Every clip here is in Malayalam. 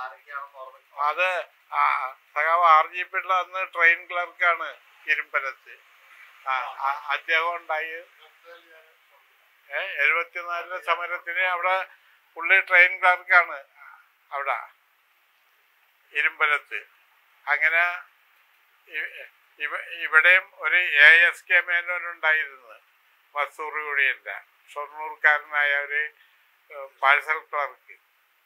ആരൊക്കെയാണെന്ന് ഓർമ്മ അത് ആ സഖാവ് ആർ ജി പിള്ള അന്ന് ട്രെയിൻ ക്ലർക്കാണ് ഇരുമ്പലത്ത് ആ ആ- അദ്ദേഹം ഉണ്ടായി ഏ എഴുപത്തിനാലിലെ സമരത്തിന് അവിടെ പുള്ളി ട്രെയിൻ ക്ലർക്കാണ് അവിടെ ഇരുമ്പലത്ത് അങ്ങനെ ഇ- ഇവ- ഇവിടെയും ഒരു എ എസ് കെ മേനോൻ ഉണ്ടായിരുന്നു മസൂർ കുടിയല്ല ഷൊർണൂർക്കാരനായ ഒരു പാഴ്സൽ ക്ലർക്ക്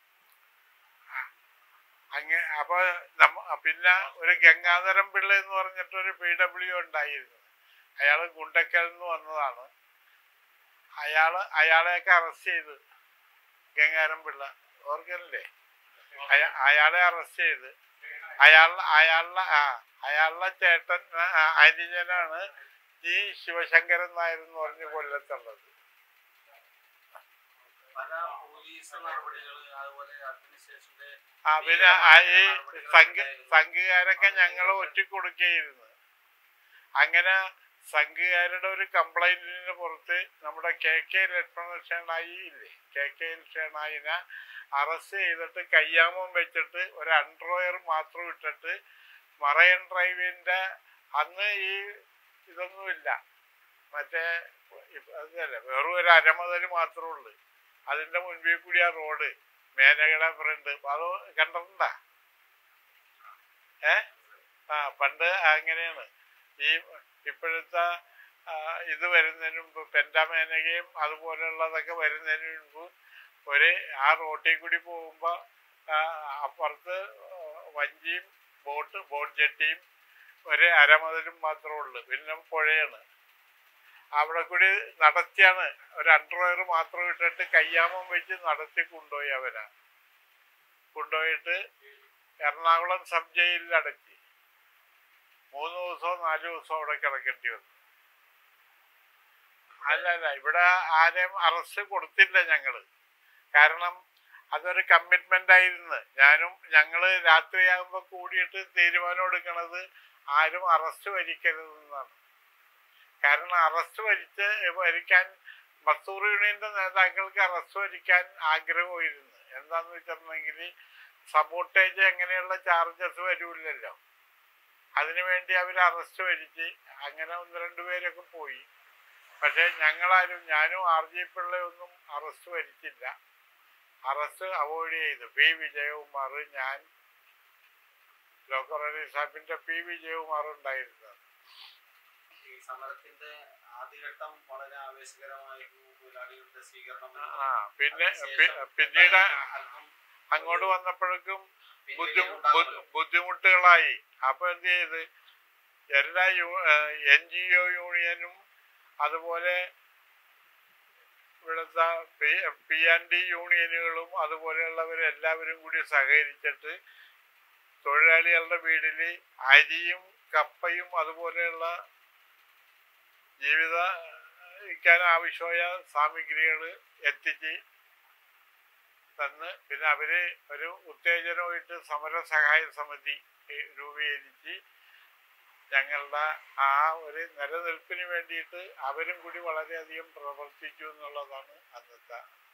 അങ്ങ അപ്പൊ നമ്മ പിന്നെ ഒരു ഗംഗാധരൻ പിള്ള എന്ന് പറഞ്ഞിട്ട് ഒരു പി ഡബ്ല്യു ഉണ്ടായിരുന്നു അയാൾ ഗുണ്ടക്കൽ നിന്ന് വന്നതാണ് അയാള് അയാളെയൊക്കെ അറസ്റ്റ് ചെയ്തു ഗംഗാധരൻ പിള്ള ഓർക്കല്ലേ അയ- അയാളെ അറസ്റ്റ് ചെയ്ത് അയാൾ അയാളുടെ ആ അയാളുടെ ചേട്ടൻ ആ, ആ, അനുജനാണ് ജി ശിവശങ്കരൻ നായർ എന്ന് പറഞ്ഞ് കൊല്ലത്തുള്ളത് പല പോലീസ് നടപടികൾ അതുപോലെ അഡ്മിനിസ്ട്രേഷന്റെ ആ പിന്നെ ആ ഈ സംഘ സംഘുകാരൊക്കെ ഞങ്ങൾ ഒറ്റിക്കൊടുക്കുകയായിരുന്നു അങ്ങനെ സംഘുകാരുടെ ഒരു കംപ്ലൈന്റിന് പുറത്ത് നമ്മുടെ കെ കെ ലക്ഷ്മണ ഷേണായി ഇല്ലേ കെ കെ ഷേണായിനെ അറസ്റ്റ് ചെയ്തിട്ട് കയ്യാമം വെച്ചിട്ട് ഒരു അൺഡ്രോയർ മാത്രം ഇട്ടിട്ട് മറയൻ ഡ്രൈവിന്റെ അന്ന് ഈ ഇതൊന്നുമില്ല മറ്റേ ഇപ്പ- അതല്ല വെറും ഒരു അരമുതൽ മാത്രമേ ഉള്ളൂ അതിന്റെ മുൻപിൽ കൂടി ആ റോഡ് മേനകയുടെ ഫ്രണ്ട് അത് കണ്ടിട്ടുണ്ടാ ഏ ആ പണ്ട് അങ്ങനെയാണ് ഈ ഇപ്പോഴത്തെ ആ, ഇത് വരുന്നതിന് മുമ്പ് പെൻഡാമേനകയും അതുപോലെയുള്ളതൊക്കെ വരുന്നതിന് മുമ്പ് ഒരു ആ റോട്ടിൽ കൂടി പോകുമ്പോൾ അപ്പുറത്ത് വഞ്ചിയും ബോട്ട് ബോട്ട് ജെട്ടിയും ഒരു അരമുതലും മാത്രമേ ഉള്ളൂ പിന്നെ പുഴയാണ് അവിടെ കൂടി നടത്തിയാണ് ഒരു അണ്ടർവെയർ മാത്രം ഇട്ടിട്ട് കയ്യാമം വെച്ച് നടത്തി കൊണ്ടുപോയി അവരാ കൊണ്ടുപോയിട്ട് എറണാകുളം സബ് ജയിലിൽ അടക്കി മൂന്ന് ദിവസമോ നാല് ദിവസമോ അവിടെ കിടക്കേണ്ടി വന്നു അല്ല അല്ല ഇവിടെ ആരെയും അറസ്റ്റ് കൊടുത്തില്ല ഞങ്ങള് കാരണം അതൊരു കമ്മിറ്റ്മെന്റ് ആയിരുന്നു ഞാനും ഞങ്ങള് രാത്രിയാകുമ്പോ കൂടിയിട്ട് തീരുമാനം എടുക്കണത് ആരും അറസ്റ്റ് വരിക്കരുതെന്നാണ് കാരണം അറസ്റ്റ് വരിച്ച് വരിക്കാൻ മസൂർ യൂണിയന്റെ നേതാക്കൾക്ക് അറസ്റ്റ് വരിക്കാൻ ആഗ്രഹമായിരുന്നു എന്താന്ന് വെച്ചിട്ടുണ്ടെങ്കിൽ സബോട്ടേജ് എങ്ങനെയുള്ള ചാർജസ് വരൂല്ലല്ലോ അതിനുവേണ്ടി അവർ അറസ്റ്റ് വരിച്ച് അങ്ങനെ ഒന്ന് രണ്ട് പേരൊക്കെ പോയി പക്ഷെ ഞങ്ങളാരും ഞാനും ആർ ജി പിള്ളയൊന്നും അറസ്റ്റ് വരിച്ചില്ല അറസ്റ്റ് അവോയ്ഡ് ചെയ്തു പി വിജയകുമാർ ഞാൻ ലോക്കൽ സാഹിബിന്റെ പി വിജയകുമാർ ഉണ്ടായിരുന്നത് ഈ സമരത്തിന്റെ ആദ്യഘട്ടം വളരെ ആവേശകരമായിരുന്നു തൊഴിലാളികളുടെ സ്വീകരണം ആ പിന്നെ പി- പിന്നീട് അങ്ങോട്ട് വന്നപ്പോഴേക്കും ബുദ്ധിമു- ബു- ബുദ്ധിമുട്ടുകളായി അപ്പൊ എന്ത് ചെയ്ത് എല്ലാ യു എൻ ജി ഒ യൂണിയനും അതുപോലെ ഇവിടുത്തെ പി പി ആൻ ഡി യൂണിയനുകളും അതുപോലെയുള്ളവരെല്ലാവരും കൂടി സഹകരിച്ചിട്ട് തൊഴിലാളികളുടെ വീട്ടിൽ അരിയും കപ്പയും അതുപോലെയുള്ള ജീവിത ക്കാൻ ആവശ്യമായ സാമഗ്രികൾ എത്തിച്ച് തന്ന് പിന്നെ അവര് ഒരു ഉത്തേജനമായിട്ട് സമര സഹായ സമിതി ഏ, രൂപീകരിച്ച് ഞങ്ങളുടെ ആ ഒരു നിലനിൽപ്പിന് വേണ്ടിയിട്ട് അവരും കൂടി വളരെയധികം പ്രവർത്തിച്ചു എന്നുള്ളതാണ് അന്നത്തെ